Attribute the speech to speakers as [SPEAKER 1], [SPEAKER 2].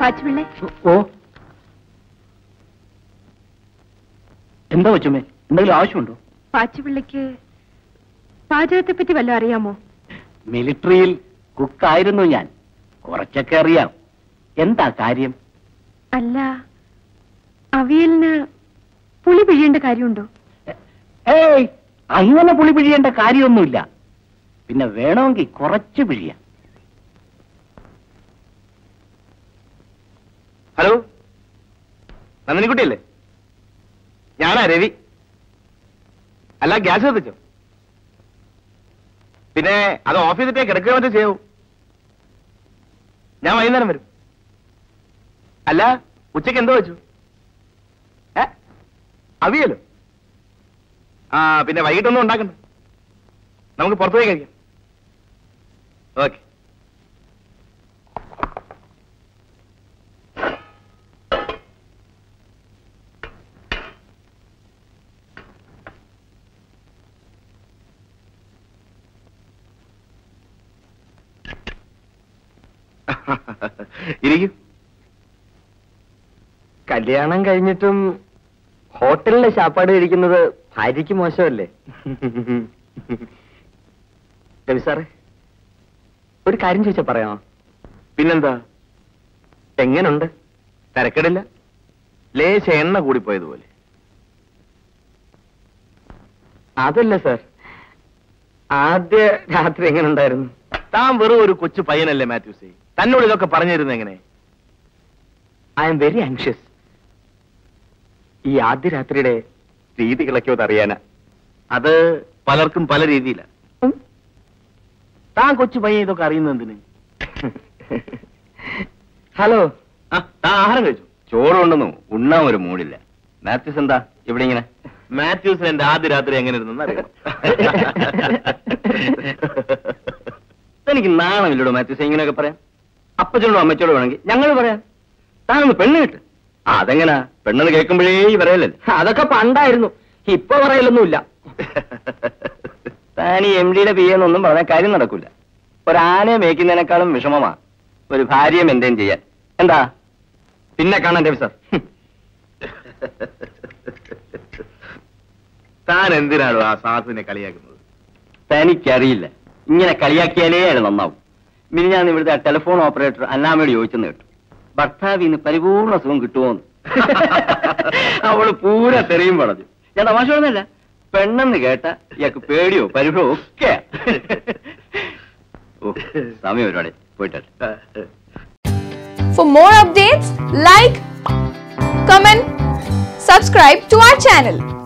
[SPEAKER 1] പാച്ചുപിള്ളേ
[SPEAKER 2] ഓ എന്താ കൊച്ചുമേ എന്തെങ്കിലും ആവശ്യമുണ്ടോ
[SPEAKER 1] പാച്ചുപിള്ളയ്ക്ക് പാചകത്തെ പറ്റി വല്ലതും അറിയാമോ
[SPEAKER 2] മിലിറ്ററിയിൽ കുക്കായിരുന്നു ഞാൻ കുറച്ചൊക്കെ അറിയാം എന്താ കാര്യം
[SPEAKER 1] അല്ല അവിയലിന് പുളി പിഴിയേണ്ട കാര്യമുണ്ടോ
[SPEAKER 2] ഏയ് അങ്ങനെ പുളി പിഴിയേണ്ട കാര്യമൊന്നുമില്ല പിന്നെ വേണമെങ്കിൽ കുറച്ച് പിഴിയാം
[SPEAKER 3] ഹലോ നന്ദിനിക്കുട്ടിയല്ലേ ഞാനാ രവി അല്ല ഗ്യാസ് കത്തിച്ചോ പിന്നെ അത് ഓഫ് ചെയ്തിട്ടേ കിടക്കുക മറ്റോ ചെയ്യൂ ഞാൻ വൈകുന്നേരം വരും അല്ല ഉച്ചയ്ക്ക് എന്തോ വെച്ചു ഏ അവിയല്ലോ ആ പിന്നെ വൈകിട്ടൊന്നും ഉണ്ടാക്കണ്ട നമുക്ക് പുറത്തു പോയി കഴിക്കാം ഓക്കെ ഇരിക്കും
[SPEAKER 4] കല്യാണം കഴിഞ്ഞിട്ടും ഹോട്ടലിലെ ശാപ്പാട് കഴിക്കുന്നത് ഭാര്യയ്ക്ക് മോശമല്ലേ രവി സാറേ ഒരു കാര്യം ചോദിച്ചാ പറയാമോ
[SPEAKER 3] പിന്നെന്താ
[SPEAKER 4] എങ്ങനുണ്ട്
[SPEAKER 3] തരക്കെടില്ല ലേശ എണ്ണ കൂടിപ്പോയതുപോലെ
[SPEAKER 4] അതല്ല സാർ ആദ്യ രാത്രി എങ്ങനെ ഉണ്ടായിരുന്നു
[SPEAKER 3] താൻ വെറും ഒരു കൊച്ചു പയ്യനല്ലേ മാത്യൂസേ തന്നോട് ഇതൊക്കെ പറഞ്ഞു തരുന്നത് എങ്ങനെ
[SPEAKER 4] ഐ എം വെരി ആങ്ഷ്യസ് ഈ ആദ്യ രാത്രിയുടെ രീതികളൊക്കെ ഒന്ന് അറിയാനാ
[SPEAKER 3] അത് പലർക്കും പല രീതിയിലാണ് താൻ കൊച്ചു പയ്യൻ ഇതൊക്കെ അറിയുന്നത് എന്തിന്
[SPEAKER 4] ഹലോ
[SPEAKER 3] ആ താൻ ആഹാരം കഴിച്ചു
[SPEAKER 2] ചോറ് കൊണ്ടൊന്നും ഉണ്ണാൻ ഒരു മൂടില്ല മാത്യൂസ് എന്താ ഇവിടെ ഇങ്ങനെ
[SPEAKER 3] മാത്യൂസിന് എന്റെ ആദ്യ രാത്രി എങ്ങനെ ഇരുന്നെന്ന് അറിയാം
[SPEAKER 2] എനിക്ക് നാണമില്ലടോ മാത്യൂസ് ഇങ്ങനെയൊക്കെ പറയാം അപ്പച്ചനോടും അമ്മച്ചോടും വേണമെങ്കിൽ ഞങ്ങൾ പറയാം താനൊന്ന് പെണ്ണ് കിട്ട് ആ, അതെങ്ങനാ പെണ്ണെന്ന് കേൾക്കുമ്പോഴേ ഈ പറയലല്ലേ
[SPEAKER 4] അതൊക്കെ പണ്ടായിരുന്നു ഇപ്പൊ പറയലൊന്നുമില്ല
[SPEAKER 2] താൻ ഈ എം ഡിയുടെ പി എന്നൊന്നും പറഞ്ഞ കാര്യം നടക്കൂല ഒരാനയെ മേയ്ക്കുന്നതിനേക്കാളും വിഷമമാ ഒരു ഭാര്യയെ മെയിൻറ്റെയിൻ ചെയ്യാൻ എന്താ പിന്നെ കാണാൻ രവി സാർ
[SPEAKER 3] താൻ എന്തിനാണോ ആ സാധുവിനെ കളിയാക്കുന്നത്
[SPEAKER 2] തനിക്കറിയില്ല ഇങ്ങനെ കളിയാക്കിയാലേ അയാൾ നന്നാവും പിന്നെ ഞാൻ ഇവിടുത്തെ ടെലിഫോൺ ഓപ്പറേറ്റർ അന്നാമയോട് ചോദിച്ചെന്ന് കേട്ടു ഭർത്താവിന് പരിപൂർണ സുഖം കിട്ടുമോന്ന് അവള് പൂര തെറിയും പറഞ്ഞു ഞാൻ തമാശ പറഞ്ഞല്ല പെണ്ണെന്ന് കേട്ട ഇയാൾക്ക് പേടിയോ പരിഭവോ ഒക്കെ ഓ സമയം ഒരുപാട് പോയിട്ടെ
[SPEAKER 5] For more updates, like, comment, subscribe to our channel.